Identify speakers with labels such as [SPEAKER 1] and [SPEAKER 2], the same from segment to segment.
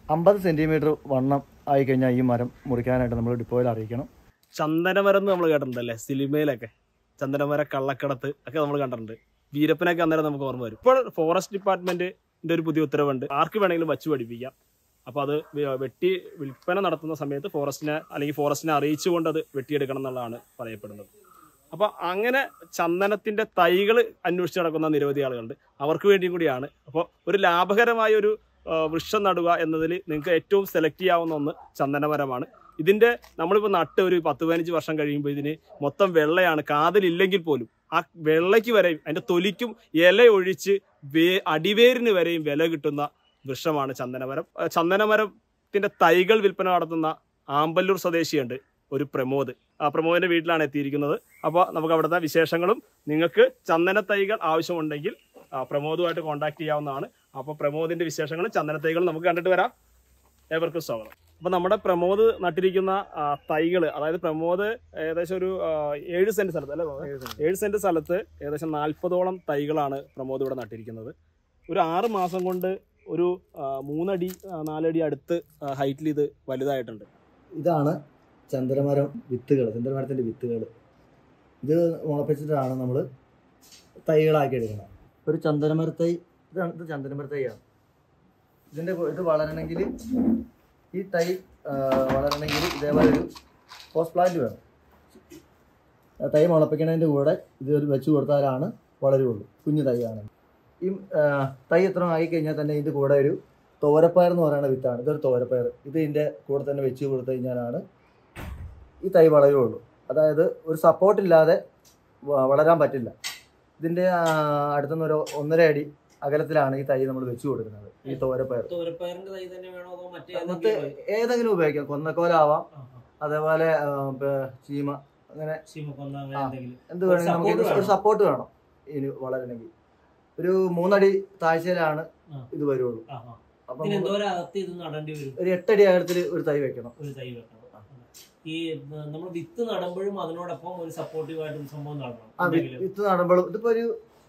[SPEAKER 1] അമ്പത് സെൻറ്റിമീറ്റർ വണ്ണം ആയി കഴിഞ്ഞാൽ ഈ മരം മുറിക്കാനായിട്ട് നമ്മൾ ഡിപ്പോയിൽ അറിയിക്കണം
[SPEAKER 2] ചന്ദനമരം എന്ന് നമ്മൾ കേട്ടിട്ടുണ്ടല്ലേ സിനിമയിലൊക്കെ ചന്ദനമര കള്ളക്കടത്ത് ഒക്കെ നമ്മൾ കണ്ടിട്ടുണ്ട് വീരപ്പനൊക്കെ അന്നേരം നമുക്ക് ഓർമ്മ വരും ഇപ്പോൾ ഫോറസ്റ്റ് ഡിപ്പാർട്ട്മെന്റിന്റെ ഒരു പുതിയ ഉത്തരവുണ്ട് ആർക്ക് വേണമെങ്കിലും വച്ചു പഠിപ്പിക്കാം അപ്പോൾ അത് വെ- വെട്ടി വിൽപ്പന നടത്തുന്ന സമയത്ത് ഫോറസ്റ്റിനെ അല്ലെങ്കിൽ ഫോറസ്റ്റിനെ അറിയിച്ചുകൊണ്ട് അത് വെട്ടിയെടുക്കണം എന്നുള്ളതാണ് പറയപ്പെടുന്നത് അപ്പോൾ അങ്ങനെ ചന്ദനത്തിന്റെ തൈകൾ അന്വേഷിച്ച് നടക്കുന്ന നിരവധി ആളുകളുണ്ട് അവർക്ക് വേണ്ടിയും കൂടിയാണ് അപ്പോൾ ഒരു ലാഭകരമായ ഒരു ആ, വൃക്ഷം നടുക എന്നതിൽ നിങ്ങൾക്ക് ഏറ്റവും സെലക്ട് ചെയ്യാവുന്ന ഒന്ന് ചന്ദനമരമാണ് ഇതിന്റെ നമ്മളിപ്പോൾ നട്ട് ഒരു പത്ത് പതിനഞ്ച് വർഷം കഴിയുമ്പോൾ ഇതിന് മൊത്തം വെള്ളയാണ് കാതിലില്ലെങ്കിൽ പോലും ആ വെള്ളയ്ക്ക് വരെയും അതിന്റെ തൊലിക്കും ഇല ഒഴിച്ച് വേ അടിവേരിന് വരെയും വില കിട്ടുന്ന വൃക്ഷമാണ് ചന്ദനമരം ആ, ചന്ദനമരത്തിന്റെ തൈകൾ വിൽപ്പന നടത്തുന്ന ആമ്പല്ലൂർ സ്വദേശിയുണ്ട് ഒരു പ്രമോദ് ആ പ്രമോദിന്റെ വീട്ടിലാണ് എത്തിയിരിക്കുന്നത് അപ്പോൾ നമുക്ക് അവിടുത്തെ വിശേഷങ്ങളും നിങ്ങൾക്ക് ചന്ദന തൈകൾ ആവശ്യമുണ്ടെങ്കിൽ ആ, പ്രമോദുമായിട്ട് കോൺടാക്ട് ചെയ്യാവുന്നതാണ് അപ്പോൾ പ്രമോദിന്റെ വിശേഷങ്ങളും ചന്ദന തൈകളും നമുക്ക് കണ്ടിട്ട് വരാം ഏവർക്കും സ്വാഗതം അപ്പൊ നമ്മുടെ പ്രമോദ് നട്ടിരിക്കുന്ന തൈകൾ അതായത് പ്രമോദ് ഏകദേശം ഒരു ആ, ഏഴ് സെന്റ് സ്ഥലത്ത് അല്ലേ പ്രമോദ്? ഏഴ് സെന്റ് സ്ഥലത്ത് ഏകദേശം നാൽപ്പതോളം തൈകളാണ് പ്രമോദ് ഇവിടെ നട്ടിരിക്കുന്നത് ഒരു ആറ് മാസം കൊണ്ട് ഒരു ആ, മൂന്നടി ആ, നാലടി അടുത്ത് ഹൈറ്റിൽ ഇത് വലുതായിട്ടുണ്ട്
[SPEAKER 1] ഇതാണ് ചന്ദനമരം വിത്തുകൾ ചന്ദനമരത്തിൻ്റെ വിത്തുകൾ ഇത് മുളപ്പിച്ചിട്ടാണ് നമ്മൾ തൈകളാക്കി എടുക്കണം ഒരു ചന്ദനമരത്തൈ ഇതാണ് ഇത് ചന്ദനമരത്തൈയാണ് ഇതിൻ്റെ ഇത് വളരണമെങ്കിൽ ഈ തൈ ആ, വളരണമെങ്കിൽ ഇതേപോലെ ഒരു പോസ്റ്റ് പ്ലാന്റ് വേണം ആ തൈ മുളപ്പിക്കുന്നതിൻ്റെ കൂടെ ഇത് ഒരു വെച്ച് കൊടുത്താലാണ് വളരുള്ളൂ കുഞ്ഞു തൈയാണ് ഈ ആ, തൈ എത്ര ആയി കഴിഞ്ഞാൽ തന്നെ ഇതിൻ്റെ കൂടെ ഒരു തോരപ്പയർ എന്ന് പറയുന്ന വിത്താണ് ഇതൊരു തോരപ്പയർ ഇത് ഇതിൻ്റെ കൂടെ തന്നെ വെച്ച് കൊടുത്തു കഴിഞ്ഞാലാണ് ഈ തൈ വളരുള്ളൂ അതായത് ഒരു സപ്പോർട്ടില്ലാതെ വ- വളരാൻ പറ്റില്ല ഇതിൻ്റെ ആ, അടുത്തുനിന്ന് ഒരു ഒന്നര അടി അകലത്തിലാണ് ഈ തൈ നമ്മൾ വെച്ച് കൊടുക്കുന്നത് ഈ തോരപ്പയർ
[SPEAKER 3] തോരപ്പയറിന്റെ തൈ തന്നെ വേണോ അതോ മറ്റേ
[SPEAKER 1] നമുക്ക്
[SPEAKER 3] ഏതെങ്കിലും
[SPEAKER 1] ഏതെങ്കിലും ഉപയോഗിക്കാം കൊന്നക്കോലാവാം
[SPEAKER 3] ആ, ആ.
[SPEAKER 1] അതേപോലെ ആ, പ- ചീമ അങ്ങനെ
[SPEAKER 3] ശീമക്കൊന്ന അങ്ങനെ
[SPEAKER 1] ആ.
[SPEAKER 3] എന്തെങ്കിലും
[SPEAKER 1] എന്ത് വേണമെങ്കിലും നമുക്ക്
[SPEAKER 3] support
[SPEAKER 1] ഇത് ഒരു
[SPEAKER 3] വേണം.
[SPEAKER 1] സപ്പോർട്ട് വേണം ഇതിന് വളരണമെങ്കിൽ ഒരു മൂന്നടി താഴ്ചയിലാണ്
[SPEAKER 3] ആ.
[SPEAKER 1] ഇത് വരുള്ളൂ
[SPEAKER 3] ആ, ആ.
[SPEAKER 1] അപ്പം
[SPEAKER 3] ഇതിന് എന്തോരം അകത്ത് ഇത് നടേണ്ടി വരും
[SPEAKER 1] ഒരു എട്ടടി അകലത്തിൽ ഒരു തൈ വെക്കണം
[SPEAKER 3] ഒരു തൈ വെക്കണം ഈ നമ്മൾ വിത്ത് നടുമ്പോഴും അതിനോടൊപ്പം ഒരു സപ്പോർട്ടീവ് ആയിട്ട് ഒരു സംഭവം നടണം
[SPEAKER 1] ആ വി-
[SPEAKER 3] എന്തെങ്കിലും.
[SPEAKER 1] വിത്ത് നടുമ്പോഴും ഇതിപ്പോ ഒരു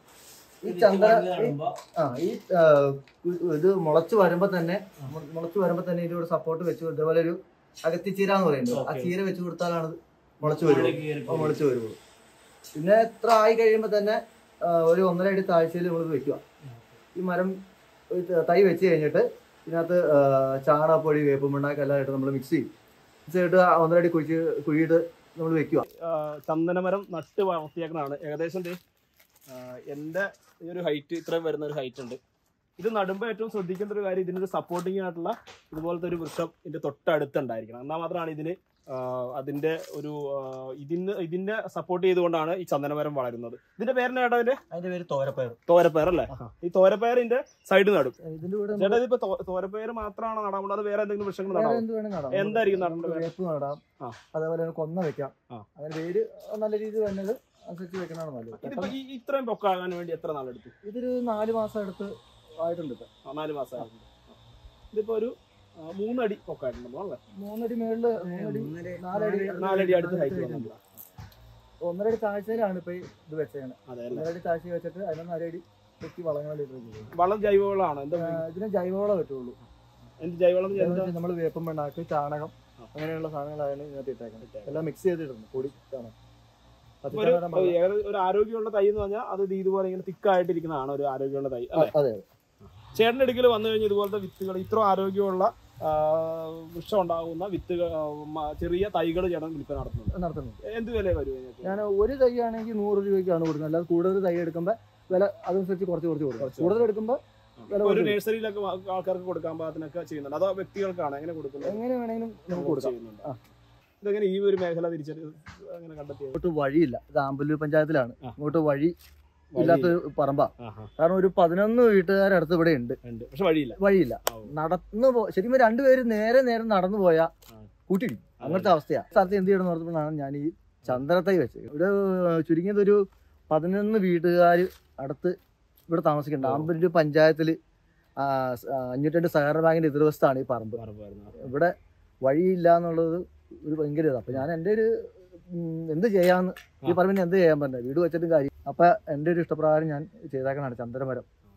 [SPEAKER 1] ഈ
[SPEAKER 3] വിത്ത്
[SPEAKER 1] ചന്ദന
[SPEAKER 3] മണ്ണിൽ
[SPEAKER 1] ഈ
[SPEAKER 3] നടുമ്പോ
[SPEAKER 1] ആ ഈ ആ, കു- ഇത് മുളച്ച് വരുമ്പോ തന്നെ മു- മുളച്ച് വരുമ്പോ തന്നെ ഇതിലൂടെ സപ്പോർട്ട് വെച്ച് കൊടു- ഇതേപോലെ ഒരു അകത്തിച്ചീര എന്ന് പറയുന്നത് ആ
[SPEAKER 3] Okay.
[SPEAKER 1] ചീര വെച്ച് കൊടുത്താലാണ് ഇത് മുളച്ച് വരുള്ളൂ
[SPEAKER 3] മുകളിലേക്ക് കയറി
[SPEAKER 1] ആ,
[SPEAKER 3] പോകും.
[SPEAKER 1] മുളച്ച് വരുള്ളൂ പിന്നെ എത്ര ആയി കഴിയുമ്പോ തന്നെ ആ, ഒരു ഒന്നര അടി താഴ്ചയിൽ നമ്മൾ വെക്കുക ഈ മരം ഒരു ത- തൈ വെച്ച് കഴിഞ്ഞിട്ട് ഇതിനകത്ത് ആ, ചാണകപ്പൊടി വേപ്പും പിണ്ണാക്ക് എല്ലാം ഇട്ട് നമ്മൾ മിക്സ് ചെയ്യും മിക്സ് ചെയ്തിട്ട് ആ ഒന്നര അടി കുഴിച്ച് കുഴിയിട്ട് നമ്മൾ വെക്കുക
[SPEAKER 2] ആ, ചന്ദനമരം നട്ട് വളർത്തിയേക്കണതാണ് ഏകദേശം ദേ, ആ, എൻ്റെ ഈ ഒരു ഹൈറ്റ് ഇത്രയും വരുന്ന ഒരു ഹൈറ്റ് ഉണ്ട് ഇത് നടുമ്പോൾ ഏറ്റവും ശ്രദ്ധിക്കേണ്ട ഒരു കാര്യം ഇതിനൊരു സപ്പോർട്ടിംഗ് ആയിട്ടുള്ള ഇതുപോലത്തെ ഒരു വൃക്ഷം ഇതിന്റെ തൊട്ടടുത്ത് ഉണ്ടായിരിക്കണം എന്നാൽ മാത്രമാണ് ഇതിന് ആ, അതിന്റെ ഒരു ആ, ഇതിന് ഇതിനെ സപ്പോർട്ട് ചെയ്തുകൊണ്ടാണ് ഈ ചന്ദനമരം വളരുന്നത് ഇതിന്റെ പേരിന് ചേട്ടാ ഇതിന്റെ
[SPEAKER 1] അതിന്റെ പേര് തോരപ്പയർ
[SPEAKER 2] തോരപ്പയർ അല്ലേ ഈ തോരപ്പയറിന്റെ സൈഡ് നടും
[SPEAKER 1] ഇതിന്റെ കൂടെ
[SPEAKER 2] ചേട്ടാ ഇതിപ്പോ തോ- തോരപ്പയർ മാത്രമാണ് നടാൻ അത് വേറെ എന്തെങ്കിലും വൃക്ഷങ്ങൾ
[SPEAKER 1] വേറെ
[SPEAKER 2] നടാം
[SPEAKER 1] എന്ത് വേണം നടാം
[SPEAKER 2] എന്തായിരിക്കും നടേണ്ടത്?
[SPEAKER 1] നമുക്ക് വേപ്പ് നടാം
[SPEAKER 2] ആ.
[SPEAKER 1] അതേപോലെ തന്നെ കൊന്ന വെക്കാം
[SPEAKER 2] ആ.
[SPEAKER 1] അങ്ങനെ വേര് നല്ല രീതിയിൽ വരുന്നത് അനുസരിച്ച് വെക്കണതാണ് നല്ലത്
[SPEAKER 2] ഇതിപ്പോ
[SPEAKER 1] പെട്ടെന്ന്
[SPEAKER 2] ഈ ഇത്രയും പൊക്കാകാൻ വേണ്ടി എത്ര നാളെടുത്തു
[SPEAKER 1] ഇതൊരു നാല് മാസം അടുത്ത് ആയിട്ടുണ്ട് ഇപ്പൊ
[SPEAKER 2] ആ, നാല് മാസമായിട്ടുണ്ട് ഇതിപ്പോ ഒരു ആ, മൂന്നടി പൊക്കായിട്ടുണ്ടോ അല്ലേ
[SPEAKER 1] മൂന്നടി മേളില് മൂന്നടി നാലടി
[SPEAKER 2] നാലടി അടുത്ത് ഹൈറ്റ്
[SPEAKER 1] ഉണ്ട്
[SPEAKER 2] വന്നിട്ടുണ്ട്
[SPEAKER 1] ഒന്നരടി താഴ്ചയിലാണ് ഇപ്പൊ ഈ ഇത് വെച്ചേക്കണത്
[SPEAKER 2] അതെ അല്ലേ
[SPEAKER 1] ഒന്നരടി താഴ്ച വെച്ചിട്ട് അതിനൊന്ന് അരടി വെക്കി വളങ്ങൾ ഇട്ടിരിക്കുന്നത്
[SPEAKER 2] വളം ജൈവവളമാണ് എന്താ
[SPEAKER 1] ഇതിന് ജൈവവളം പറ്റുള്ളൂ
[SPEAKER 2] എന്ത് ജൈവവളം എന്ന് വെച്ചാൽ എന്താ?
[SPEAKER 1] നമ്മൾ വേപ്പം പിണ്ണാക്ക് ചാണകം
[SPEAKER 2] ആ.
[SPEAKER 1] അങ്ങനെയുള്ള സാധനങ്ങളാണ് ഇതിനകത്ത് ഇട്ടേക്കുന്നത് എല്ലാം മിക്സ് ചെയ്തിട്ടുണ്ട് പൊടി ചാണകം
[SPEAKER 2] ഇപ്പൊ ഒരു
[SPEAKER 1] പച്ചച്ചാണകം
[SPEAKER 2] ഒരു ഏക- ഒരു ആരോഗ്യമുള്ള തൈ എന്ന് പറഞ്ഞാൽ അത് ഇത് ഇതുപോലെ ഇങ്ങനെ തിക്കായിട്ടിരിക്കുന്നതാണ് ഒരു ആരോഗ്യമുള്ള തൈ അല്ലേ
[SPEAKER 1] അതെ
[SPEAKER 2] ചേട്ടന്റെ അടുക്കൽ വന്നു കഴിഞ്ഞാൽ ഇതുപോലത്തെ വിത്തുകൾ ഇത്ര ആരോഗ്യമുള്ള ആ, വൃക്ഷം ഉണ്ടാകുന്ന വിത്തുകൾ ആ, മ- ചെറിയ തൈകൾ ചേട്ടൻ വിൽപ്പന നടത്തുന്നുണ്ട്
[SPEAKER 1] നടത്തുന്നുണ്ട്
[SPEAKER 2] എന്ത് വില വരും ഇതിനൊക്കെ?
[SPEAKER 1] ഞാൻ ഒരു തൈ ആണെങ്കിൽ നൂറ് രൂപയ്ക്കാണ് കൊടുക്കുന്നത് അല്ലാതെ കൂടുതൽ തൈ എടുക്കുമ്പോൾ വില അതനുസരിച്ച് കുറച്ച് കുറച്ച് കൊടുക്കും
[SPEAKER 2] കുറച്ച്
[SPEAKER 1] കൂടുതൽ എടുക്കുമ്പോൾ വില
[SPEAKER 2] ഇപ്പൊ ഒരു
[SPEAKER 1] കുറച്ച്
[SPEAKER 2] നഴ്സറിയിലൊക്കെ ആൾക്കാർക്ക് കൊടുക്കാൻ പാകത്തിനൊക്കെ ചെയ്യുന്നുണ്ട് അതോ വ്യക്തികൾക്കാണ് എങ്ങനെ കൊടുക്കുന്നത്
[SPEAKER 1] എങ്ങനെ വേണമെങ്കിലും നമുക്ക് കൊടുക്കാം
[SPEAKER 2] ചെയ്യുന്നുണ്ട്
[SPEAKER 1] ആ.
[SPEAKER 2] ഇതെങ്ങനെ ഈ ഒരു മേഖല തിരിച്ചറി അങ്ങനെ കണ്ടെത്തിയത്
[SPEAKER 1] ഇങ്ങോട്ട് വഴിയില്ല ഇത് ആമ്പല്ലൂർ പഞ്ചായത്തിലാണ്
[SPEAKER 2] ആ.
[SPEAKER 1] ഇങ്ങോട്ട് വഴി ഇല്ലാത്ത ഒരു പറമ്പാ
[SPEAKER 2] ആഹാ,
[SPEAKER 1] കാരണം ഒരു പതിനൊന്ന് വീട്ടുകാരടുത്ത് ഇവിടെ ഉണ്ട്
[SPEAKER 2] ഉണ്ട് പക്ഷെ വഴിയില്ല
[SPEAKER 1] വഴിയില്ല
[SPEAKER 2] ആ, ഓ.
[SPEAKER 1] നടന്നു പോ ശരിക്കും രണ്ടുപേര് നേരെ നേരെ നടന്നു പോയാ
[SPEAKER 2] ആ.
[SPEAKER 1] കൂട്ടിയിടിക്കും അങ്ങനത്തെ അവസ്ഥയാ സ്ഥലത്ത് എന്ത് ചെയ്യണം പറഞ്ഞപ്പോഴാണ് ഞാൻ ഈ ചന്ദ്രത്തൈ വെച്ചത് ഇവിടെ ചുരുങ്ങിയത് ഒരു പതിനൊന്ന് വീട്ടുകാർ അടുത്ത് ഇവിടെ താമസിക്കുന്നുണ്ട്
[SPEAKER 2] ഓ.
[SPEAKER 1] ആമ്പല്ലൂർ പഞ്ചായത്തിൽ അഞ്ഞൂറ്റി സഹകരണ ബാങ്കിന്റെ എതിർവശത്താണ് ഈ പറമ്പ്
[SPEAKER 2] പറമ്പായിരുന്നു.
[SPEAKER 1] ഇവിടെ വഴിയില്ല എന്നുള്ളത് ഒരു ഭയങ്കര ഇതാ അപ്പൊ ഞാൻ എൻ്റെ ഒരു ഉം, എന്ത് ചെയ്യാന്ന് ഈ
[SPEAKER 2] ആ.
[SPEAKER 1] പറമ്പിന് എന്ത് ചെയ്യാൻ പറ്റില്ല വീട് വെച്ചിട്ടും കാര്യം അപ്പൊ എൻ്റെ ഒരു ഇഷ്ടപ്രകാരം ഞാൻ ചെയ്തേക്കണാണ് ചന്ദനമരം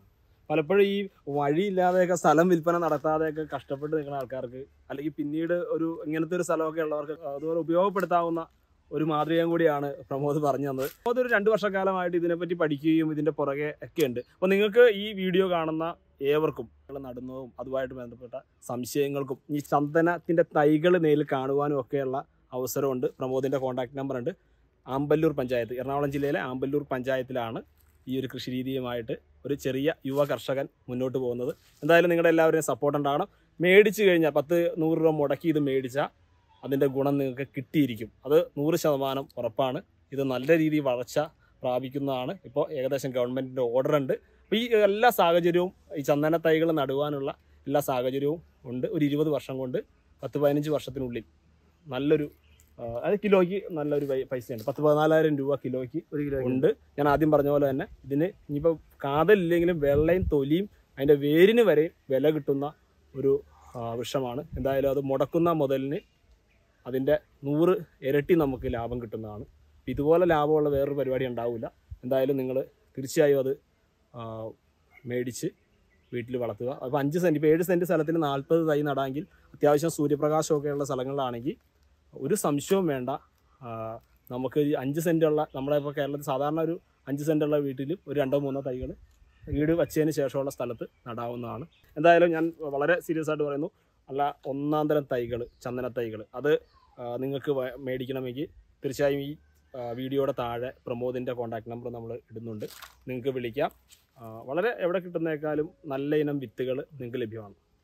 [SPEAKER 2] പലപ്പോഴും ഈ വഴിയില്ലാതെയൊക്കെ സ്ഥലം വിൽപ്പന നടത്താതെയൊക്കെ കഷ്ടപ്പെട്ട് നിൽക്കുന്ന ആൾക്കാർക്ക് അല്ലെങ്കിൽ പിന്നീട് ഒരു ഇങ്ങനത്തെ ഒരു സ്ഥലമൊക്കെ ഉള്ളവർക്ക് അതുപോലെ ഉപയോഗപ്പെടുത്താവുന്ന ഒരു മാതൃകയും കൂടിയാണ് പ്രമോദ് പറഞ്ഞു തന്നത് പ്രമോദ് ഒരു രണ്ട് വർഷക്കാലമായിട്ട് ഇതിനെപ്പറ്റി പഠിക്കുകയും ഇതിന്റെ പുറകെ ഒക്കെ ഉണ്ട് അപ്പോൾ നിങ്ങൾക്ക് ഈ വീഡിയോ കാണുന്ന ഏവർക്കും നിങ്ങൾ നടുന്നതും അതുമായിട്ട് ബന്ധപ്പെട്ട സംശയങ്ങൾക്കും ഈ ചന്ദനത്തിന്റെ തൈകൾ നേരിൽ കാണുവാനും ഒക്കെയുള്ള അവസരമുണ്ട് പ്രമോദിന്റെ കോൺടാക്ട് നമ്പർ ഉണ്ട് ആമ്പല്ലൂർ പഞ്ചായത്ത് എറണാകുളം ജില്ലയിലെ ആമ്പല്ലൂർ പഞ്ചായത്തിലാണ് ഈ ഒരു കൃഷി രീതിയുമായിട്ട് ഒരു ചെറിയ യുവ കർഷകൻ മുന്നോട്ട് പോകുന്നത് എന്തായാലും നിങ്ങളുടെ എല്ലാവരുടെയും സപ്പോർട്ട് ഉണ്ടാകണം മേടിച്ചു കഴിഞ്ഞാൽ പത്ത് നൂറ് രൂപ മുടക്കി ഇത് മേടിച്ചാൽ അതിൻ്റെ ഗുണം നിങ്ങൾക്ക് കിട്ടിയിരിക്കും അത് നൂറ് ശതമാനം ഉറപ്പാണ് ഇത് നല്ല രീതിയിൽ വളർച്ച പ്രാപിക്കുന്നതാണ് ഇപ്പോൾ ഏകദേശം ഗവൺമെൻറ്റിൻ്റെ ഓർഡർ ഉണ്ട് അപ്പോൾ ഈ എല്ലാ സാഹചര്യവും ഈ ചന്ദന തൈകൾ നടുവാനുള്ള എല്ലാ സാഹചര്യവും ഉണ്ട് ഒരു ഇരുപത് വർഷം കൊണ്ട് പത്ത് പതിനഞ്ച് വർഷത്തിനുള്ളിൽ നല്ലൊരു ആ, അത് കിലോയ്ക്ക് നല്ലൊരു പൈ- പൈസയുണ്ട് പത്ത് പതിനാലായിരം രൂപ കിലോയ്ക്ക്
[SPEAKER 1] ഒരു കിലോ
[SPEAKER 2] ഉണ്ട് ഞാൻ ആദ്യം പറഞ്ഞ പോലെ തന്നെ ഇതിന് ഇനിയിപ്പോൾ കാതലില്ലെങ്കിലും വെള്ളയും തൊലിയും അതിൻ്റെ വേരിന് വരെയും വില കിട്ടുന്ന ഒരു ആ, വൃക്ഷമാണ് എന്തായാലും അത് മുടക്കുന്ന മുതലിന് അതിൻ്റെ നൂറ് ഇരട്ടി നമുക്ക് ലാഭം കിട്ടുന്നതാണ് അപ്പം ഇതുപോലെ ലാഭമുള്ള വേറൊരു പരിപാടി ഉണ്ടാവില്ല എന്തായാലും നിങ്ങൾ തീർച്ചയായും അത് ആ, മേടിച്ച് വീട്ടിൽ വളർത്തുക അപ്പോൾ അഞ്ച് സെൻറ്റ് ഇപ്പോൾ ഏഴ് സെൻറ്റ് സ്ഥലത്തിൽ നാൽപ്പത് തൈ നടാമെങ്കിൽ അത്യാവശ്യം സൂര്യപ്രകാശമൊക്കെ ഉള്ള സ്ഥലങ്ങളിലാണെങ്കിൽ ഒരു സംശയവും വേണ്ട ആ, നമുക്ക് ഈ അഞ്ച് സെൻറ്റുള്ള നമ്മുടെ ഇപ്പോൾ കേരളത്തിൽ സാധാരണ ഒരു അഞ്ച് സെൻറ്റുള്ള വീട്ടിൽ ഒരു രണ്ടോ മൂന്നോ തൈകൾ വീട് വച്ചതിന് ശേഷമുള്ള സ്ഥലത്ത് നടാവുന്നതാണ് എന്തായാലും ഞാൻ വളരെ സീരിയസ് ആയിട്ട് പറയുന്നു അല്ല ഒന്നാം തരം തൈകൾ ചന്ദന തൈകൾ അത് ആ, നിങ്ങൾക്ക് വ- മേടിക്കണമെങ്കിൽ തീർച്ചയായും ഈ ആ, വീഡിയോയുടെ താഴെ പ്രമോദിൻ്റെ കോൺടാക്ട് നമ്പർ നമ്മൾ ഇടുന്നുണ്ട് നിങ്ങൾക്ക് വിളിക്കാം ആ, വളരെ എവിടെ കിട്ടുന്നേക്കാളും നല്ല ഇനം വിത്തുകൾ നിങ്ങൾക്ക് ലഭ്യമാണ്